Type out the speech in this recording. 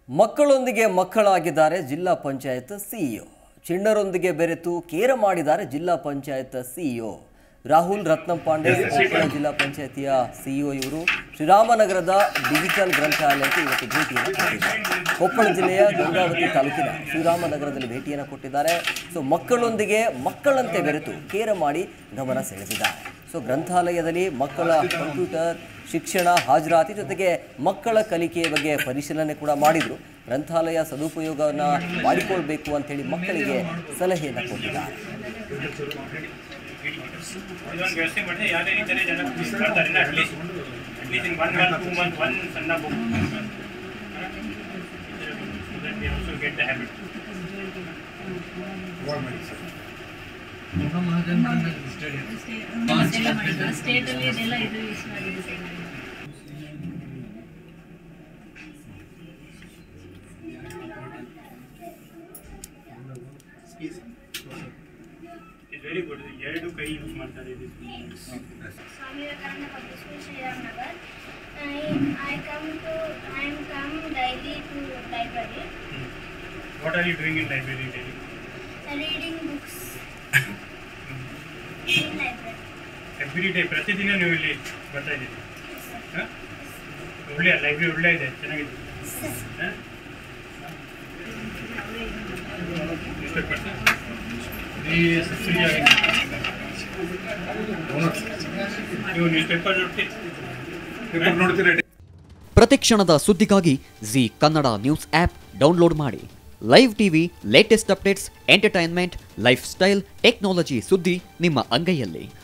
ಮಕ್ಕಳೊಂದಿಗೆ ಮಕ್ಕಳಾಗಿದ್ದಾರೆ ಜಿಲ್ಲಾ ಪಂಚಾಯತ್ ಸಿಇಒ ಚಿಣ್ಣರೊಂದಿಗೆ ಬೆರೆತು ಕೇರ ಮಾಡಿದ್ದಾರೆ ಜಿಲ್ಲಾ ಪಂಚಾಯತ್ ಸಿಇಒ ರಾಹುಲ್ ರತ್ನಂಪಾಂಡೆ ಕೊಪ್ಪಳ ಜಿಲ್ಲಾ ಪಂಚಾಯತಿಯ ಸಿಇಒ ಇವರು ಶ್ರೀರಾಮನಗರದ ಡಿಜಿಟಲ್ ಗ್ರಂಥಾಲಯಕ್ಕೆ ಇವತ್ತು ಭೇಟಿಯನ್ನು ಕೊಟ್ಟಿದ್ದಾರೆ ಕೊಪ್ಪಳ ಜಿಲ್ಲೆಯ ಗಂಗಾವತಿ ತಾಲೂಕಿನ ಶ್ರೀರಾಮನಗರದಲ್ಲಿ ಭೇಟಿಯನ್ನು ಕೊಟ್ಟಿದ್ದಾರೆ ಸೊ ಮಕ್ಕಳೊಂದಿಗೆ ಮಕ್ಕಳಂತೆ ಬೆರೆತು ಕೇರ ಮಾಡಿ ಗಮನ ಸೆಳೆದಿದ್ದಾರೆ ಸೊ ಗ್ರಂಥಾಲಯದಲ್ಲಿ ಮಕ್ಕಳ ಕಂಪ್ಯೂಟರ್ ಶಿಕ್ಷಣ ಹಾಜರಾತಿ ಜೊತೆಗೆ ಮಕ್ಕಳ ಕಲಿಕೆಯ ಬಗ್ಗೆ ಪರಿಶೀಲನೆ ಕೂಡ ಮಾಡಿದ್ರು ಗ್ರಂಥಾಲಯ ಸದುಪಯೋಗವನ್ನು ಮಾಡಿಕೊಳ್ಬೇಕು ಅಂತೇಳಿ ಮಕ್ಕಳಿಗೆ ಸಲಹೆಯನ್ನು ಕೊಟ್ಟಿದ್ದಾರೆ ಇದೊಂದು ವ್ಯವಸ್ಥೆ ಮಾಡಿದ್ರೆ ಯಾವುದೇ ರೀತಿಯಲ್ಲಿ ಜನ ಬರ್ತಾರೆ at least at least in one month two month one ಸಣ್ಣ book get the habit state ಅಲ್ಲಿ ಇದೆಲ್ಲ ಇದು ಯೂಸ್ ಮಾಡಿದೆ ಸರ್ ಇಟ್ಸ್ ವೆರಿ ಗುಡ್ ಎರಡು ಕೈ ಯೂಸ್ ಮಾಡ್ತಾರೆ ಇದು Swami Vivekananda Public School, Sriramnagar. I, I come to, I am come daily to library, what are you doing in library daily reading books in library. Every day ಪ್ರತಿದಿನ ನೀವು ಇಲ್ಲಿ ಬರ್ತಾ ಇದ್ದೀರಿ ಹಾಂ ಒಳ್ಳೆಯ ಲೈಬ್ರರಿ ಒಳ್ಳೆ ಇದೆ ಚೆನ್ನಾಗಿದೆ ಹಾಂ ನ್ಯೂಸ್ ಪೇಪರ್ ನೀವು ನ್ಯೂಸ್ ಪೇಪರ್ ನೋಡ್ತೀರಿ ಪ್ರತಿಕ್ಷಣದ ಸುದ್ದಿಗಾಗಿ Zee Kannada news app download ಮಾಡಿ live TV latest updates entertainment lifestyle technology ಸುದ್ದಿ ನಿಮ್ಮ ಅಂಗೈಯಲ್ಲಿ